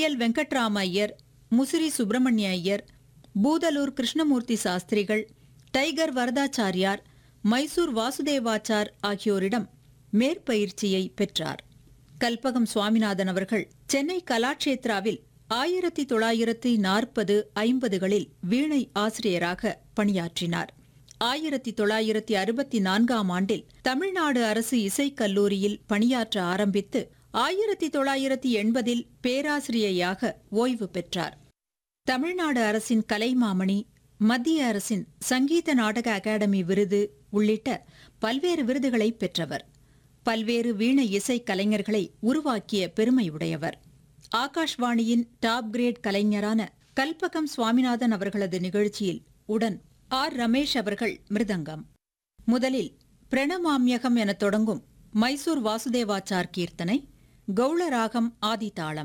L Venkatarama Iyer Musiri Subramania Iyer Budalur Krishnamurthy Sastrigal tiger Varadachariar Mysore Vasudevachar ஆகியோரிடம் மேற்பயிற்சியை பெற்றார் கல்பகம் சுவாமிநாதன் அவர்கள் சென்னை கலாட்சேத்ராவில் ஆயிரத்தி தொள்ளாயிரத்தி நாற்பது ஐம்பதுகளில் வீணை ஆசிரியராக பணியாற்றினார் ஆயிரத்தி தொள்ளாயிரத்தி அறுபத்தி நான்காம் ஆண்டில் தமிழ்நாடு அரசு இசைக் கல்லூரியில் பணியாற்ற ஆரம்பித்து ஆயிரத்தி தொள்ளாயிரத்தி எண்பதில் பேராசிரியையாக ஓய்வு பெற்றார் தமிழ்நாடு அரசின் கலைமாமணி மத்திய அரசின் சங்கீத நாடக அகாடமி விருது உள்ளிட்ட பல்வேறு விருதுகளை பெற்றவர் பல்வேறு வீண இசை கலைஞர்களை உருவாக்கிய பெருமையுடையவர் ஆகாஷ்வாணியின் டாப் கிரேட் கலைஞரான கல்பகம் சுவாமிநாதன் அவர்களது நிகழ்ச்சியில் உடன் ஆர் ரமேஷ் அவர்கள் மிருதங்கம் முதலில் பிரணமாம்யகம் எனத் தொடங்கும் மைசூர் வாசுதேவாச்சார் கீர்த்தனை கௌளராகம் ஆதிதாளம்